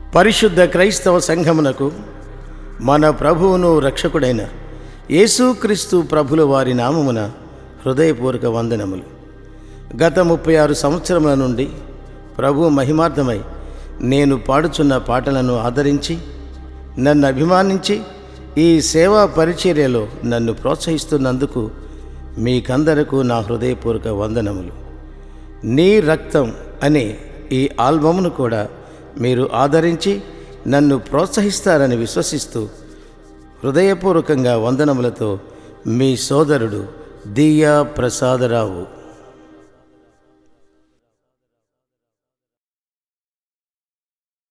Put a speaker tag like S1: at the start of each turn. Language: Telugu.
S1: పరిశుద్ధ క్రైస్తవ సంఘమునకు మన ప్రభువును రక్షకుడైన యేసుక్రీస్తు ప్రభుల వారి నామమున హృదయపూర్వక వందనములు గత ముప్పై ఆరు సంవత్సరముల నుండి ప్రభు మహిమార్థమై నేను పాడుచున్న పాటలను ఆదరించి నన్ను అభిమానించి ఈ సేవా పరిచర్యలో నన్ను ప్రోత్సహిస్తున్నందుకు మీకందరకు నా హృదయపూర్వక వందనములు నీ రక్తం అనే ఈ ఆల్బమ్ను కూడా మీరు ఆదరించి నన్ను ప్రోత్సహిస్తారని విశ్వసిస్తూ హృదయపూర్వకంగా వందనములతో మీ సోదరుడు దియా ప్రసాదరావు